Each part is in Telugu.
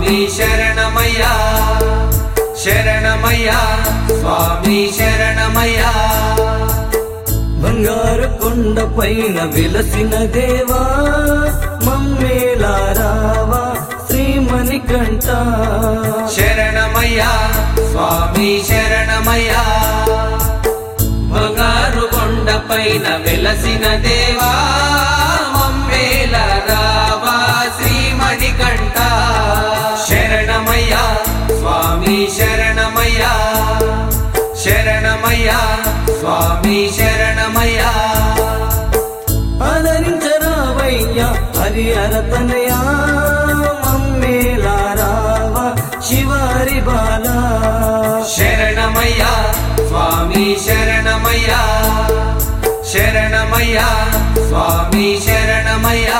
స్వామి శరణమయ్యా శరణమయ్యా స్వామి శరణమయ్యా బంగారు కొండ పైన విలసిన దేవా మమ్మేలారావా శ్రీమణి కంట శరణమయ్యా స్వామి శరణమయ్యా బంగారు కొండ పైన వెలసిన దేవా మమ్మేల రావా శ్రీమణి కంట శరణమయ్యా స్వామి శరణమయ్యా శరణమయ్యా స్వామి శరణమయ్యా ఆదరించరావయ్యా హరిహర తనయా మమ్మేలారావా శివారి బాలా శరణమయ్యా స్వామి శరణమయ్యా శరణమయ్యా స్వామి శరణమయ్యా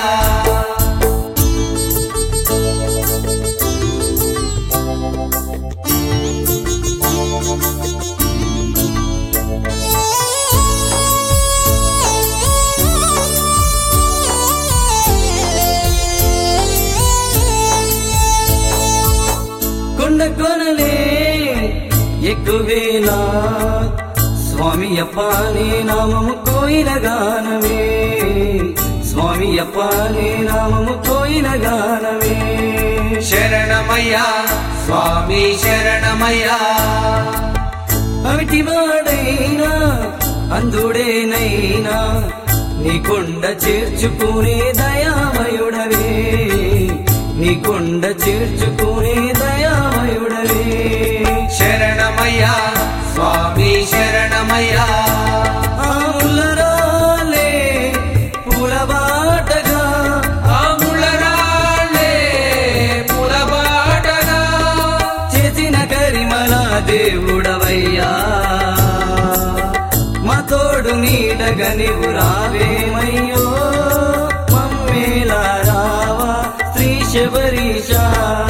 కొండ కొనలే ఎక్కువేనా స్వామి అప్పానే నామము కోయిన గానమే స్వామి అప్పానే నామము కోయిన గానమే శరణమయ్యా స్వామి శరణమయ్యా అవిటి వాడైనా అందుడేనైనా నీ కొండ చేర్చుకునే దయామయుడవే నీ కొండ చేర్చుకునే దయామయుడవే శరణమయ్యా స్వామి శరణమయ్యా ఆములరాలే పూలబాటగా ఆములరాళ్ళే పులబాటగా చేసిన కరిమల దేవుడవయ్యా మా తోడు నీడగా నీవు రావేమయ్యో మమ్మేలా రావా శ్రీ శబరీషా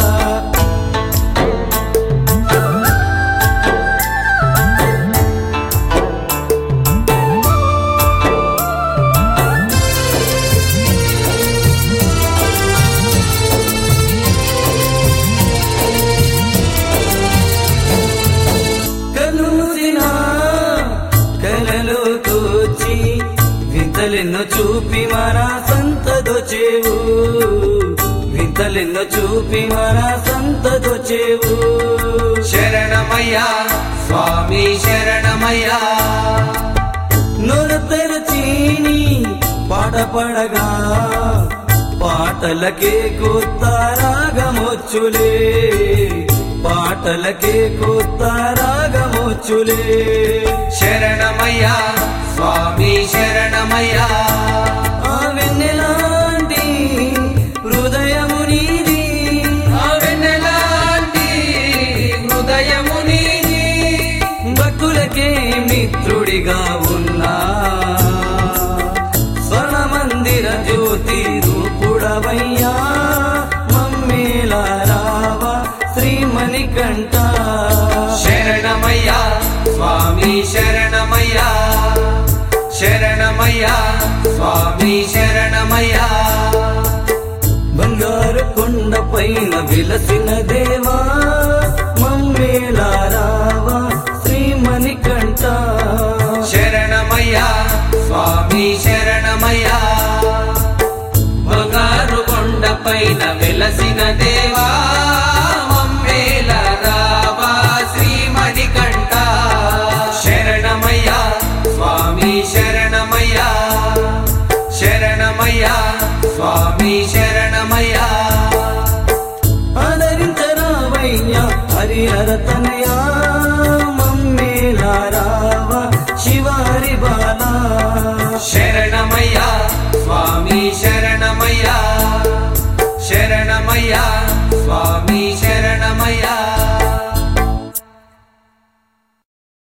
కలుసిన కలలో తోచి వింతలెన్నో చూపి మన సంతదొచేవు వింతలెన్నో చూపి మన సంతదొచేవు శరణమయ్యా స్వామి శరణమయ్యా నొర తెరచీని పాట పడగా పాటలకే కొత్త రాగమొచ్చులే పాటలకే కొత్త రాగమొచ్చులే శరణమయ్యా స్వామి శరణమయ్యా ఆ వెన్నెలాంటి హృదయము నీది ఆ వెన్నెలాంటి హృదయము నీది భక్తులకే మిత్రుడిగా ఉన్నా స్వర్ణ మందిర జ్యోతి రూపుడవయ్యా మమ్మేలా రావా శ్రీమణి కంట శరణమయ్యా స్వామి శరణమయ్యా శరణమయ్యా స్వామి శరణమయ్యా బంగారు కొండ పైన విలసిన దేవా మమ్మేలా రావా శ్రీమణి కంట శరణమయ్యా స్వామి శరణమయ్యా బంగారు కొండ పైన వెలసిన దేవా